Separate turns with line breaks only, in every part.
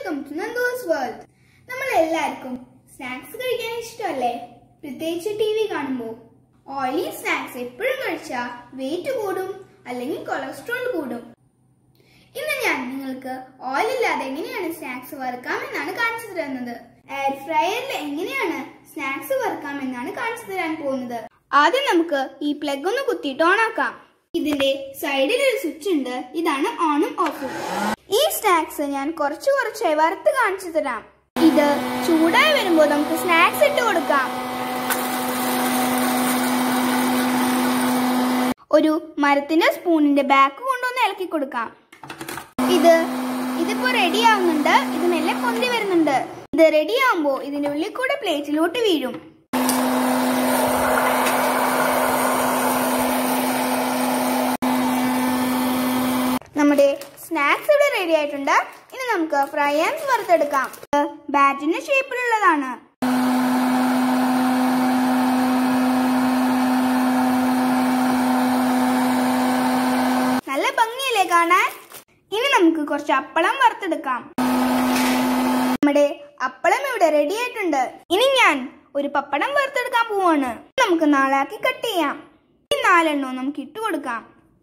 welcome to നന്ദോസ് world നമ്മൾ എല്ലാവർക്കും snacks കഴിക്കാൻ ഇഷ്ടമല്ലേ പ്രത്യേകിച്ച് ടി വി കാണുമ്പോൾ ഓയിലി സ്നാക്സ് എപ്പോഴും കഴിച്ചാൽ വെയിറ്റ് കൂടും അല്ലെങ്കിൽ കൊളസ്ട്രോൾ കൂടും ഇന്ന് ഞാൻ നിങ്ങൾക്ക് ഓയിൽ ഇല്ലാതെ എങ്ങനെയാണ് സ്നാക്സ് വറുക്കാമെന്നാണ് കാണിച്ചു തരുന്നത് എയർ ഫ്രയറിൽ എങ്ങനെയാണ് സ്നാക്സ് വറുക്കാമെന്നാണ് കാണിച്ചു തരാൻ പോകുന്നത് ആദ്യം നമുക്ക് ഈ പ്ലഗ് ഒന്ന് കുത്തിയിട്ട് ഓൺ ആക്കാം ഇതിന്റെ സൈഡിൽ ഒരു സ്വിച്ച് ഉണ്ട് ഇതാണ് ഓണും ഓഫും ഈ സ്നാക്സ് ഞാൻ കുറച്ച് കുറച്ചായി വറുത്ത് കാണിച്ചു തരാം ഇത് ചൂടായി വരുമ്പോൾ നമുക്ക് സ്നാക്സ് ഇട്ട് കൊടുക്കാം ഒരു മരത്തിന്റെ സ്പൂണിന്റെ ബാക്ക് കൊണ്ടൊന്ന് ഇളക്കി കൊടുക്കാം ഇത് ഇതിപ്പോ റെഡി ആവുന്നുണ്ട് ഇത് മെല്ലെ പൊന്തി വരുന്നുണ്ട് ഇത് റെഡി ആവുമ്പോ ഇതിന്റെ ഉള്ളിൽ കൂടെ പ്ലേറ്റിലോട്ട് വീഴും നമ്മുടെ സ്നാക്സ് ഇവിടെ റെഡി ആയിട്ടുണ്ട് ഇനി നമുക്ക് ഫ്രൈ ആൻഡ് വറുത്തെടുക്കാം ഇത് ബാറ്റിന്റെ ഷേപ്പിലുള്ളതാണ് നല്ല ഭംഗിയല്ലേ കാണാൻ ഇനി നമുക്ക് കുറച്ച് അപ്പളം വറുത്തെടുക്കാം നമ്മുടെ അപ്പളം ഇവിടെ റെഡി ആയിട്ടുണ്ട് ഇനി ഞാൻ ഒരു പപ്പടം വറുത്തെടുക്കാൻ പോവാണ് നമുക്ക് നാലാക്കി കട്ട് ചെയ്യാം ഈ നാലെണ്ണവും നമുക്ക് ഇട്ട് കൊടുക്കാം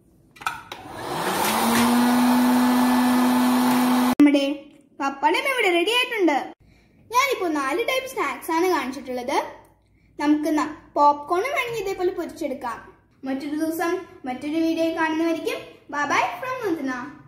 നമ്മുടെ പപ്പടം ഇവിടെ റെഡി ആയിട്ടുണ്ട് ഞാനിപ്പോൾ നാല് ടൈപ്പ് സ്നാക്സ് ആണ് കാണിച്ചിട്ടുള്ളത് നമുക്ക് പോപ്കോണും വേണമെങ്കിൽ ഇതേപോലെ പൊരിച്ചെടുക്കാം മറ്റൊരു ദിവസം മറ്റൊരു വീഡിയോ കാണുന്നവരിക്കും ബൈ ഫ്രം നന്ദന